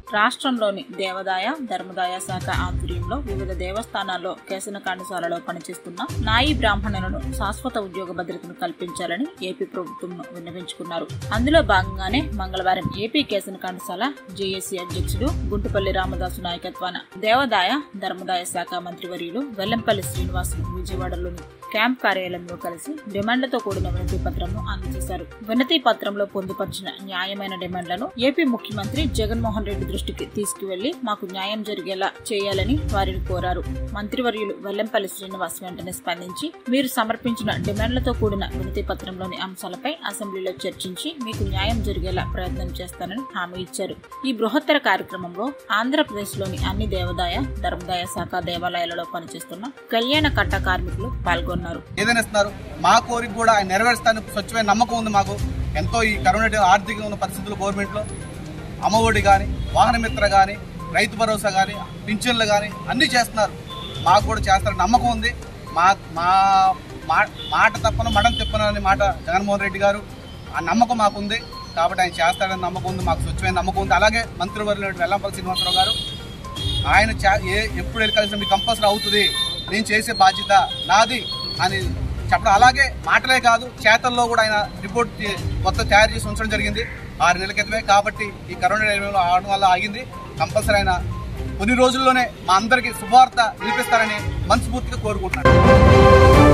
రాష్ట్రంలోని దేవాదాయ ధర్మదాయ శాఖ ఆధ్వర్యంలో వివిధ దేవస్థానాల్లో కేసనకాండశాలలో పనిచేస్తున్న నాయి బ్రాహ్మణులను శాశ్వత ఉద్యోగ భద్రతను కల్పించాలని ఏపీ ప్రభుత్వంను విన్నవించుకున్నారు అందులో భాగంగానే మంగళవారం ఏపీ కేసనకాండశాల జేఏసీ అధ్యక్షుడు గుంటుపల్లి రామదాసు నాయకత్వాన దేవాదాయ ధర్మదాయ శాఖ మంత్రివర్యులు వెల్లంపల్లి శ్రీనివాసులు విజయవాడలోని క్యాంప్ కార్యాలయంలో కలిసి డిమాండ్లతో కూడిన వినతి పత్రంను అందజేశారు వినతి పత్రంలో పొందుపరిచిన న్యాయమైన డిమాండ్లను ఏపీ ముఖ్యమంత్రి జగన్మోహన్ రెడ్డి దృష్టికి తీసుకువెళ్లి మాకు న్యాయం జరిగేలా చేయాలని వారిని కోరారు మంత్రివర్యులు వెల్లంపల్లి శ్రీనివాస్ వెంటనే స్పందించి మీరు సమర్పించిన డిమాండ్లతో కూడిన వినతి పత్రంలోని అంశాలపై అసెంబ్లీలో చర్చించి మీకు న్యాయం జరిగేలా ప్రయత్నం చేస్తానని హామీ ఇచ్చారు ఈ బృహత్తర కార్యక్రమంలో ఆంధ్రప్రదేశ్లోని అన్ని దేవాదాయ ధర్మదాయ శాఖ దేవాలయాలలో పనిచేస్తున్న కళ్యాణ కట్ట కార్మికులు పాల్గొన్నారు ఏదైనా ఇస్తున్నారు మా కోరిక కూడా ఆయన నెరవేరుస్తానికి స్వచ్ఛమైన నమ్మకం ఉంది మాకు ఎంతో ఈ కరోనా ఆర్థికంగా ఉన్న పరిస్థితులు గవర్నమెంట్లో అమ్మఒడి కానీ వాహన మిత్ర కానీ రైతు భరోసా కానీ పింఛన్లు కానీ అన్నీ చేస్తున్నారు మాకు కూడా చేస్తారని నమ్మకం ఉంది మా మా మా- మాట తప్పన మడం తిప్పను అనే మాట జగన్మోహన్ రెడ్డి గారు ఆ నమ్మకం మాకుంది కాబట్టి ఆయన చేస్తాడని నమ్మకం ఉంది మాకు స్వచ్ఛమైన నమ్మకం ఉంది అలాగే మంత్రివర్యులు వెల్లంపల్లి శ్రీనివాసరావు గారు ఆయన చా- ఏ ఎప్పుడు వెళ్ళి కలిసిన మీకు కంపల్సరీ అవుతుంది నేను చేసే బాధ్యత నాది అని చెప్పడం అలాగే మాటలే కాదు చేతల్లో కూడా ఆయన రిపోర్ట్ చే- మొత్తం తయారు చేసి ఉంచడం జరిగింది ఆరు నెలల క్రితమే కాబట్టి ఈ కరోనా టైంలో ఆడడం వల్ల ఆగింది కంపల్సరీ ఆయన కొన్ని రోజుల్లోనే మా అందరికీ శుభవార్త వినిపిస్తారని మనస్ఫూర్తిగా కోరుకుంటున్నాను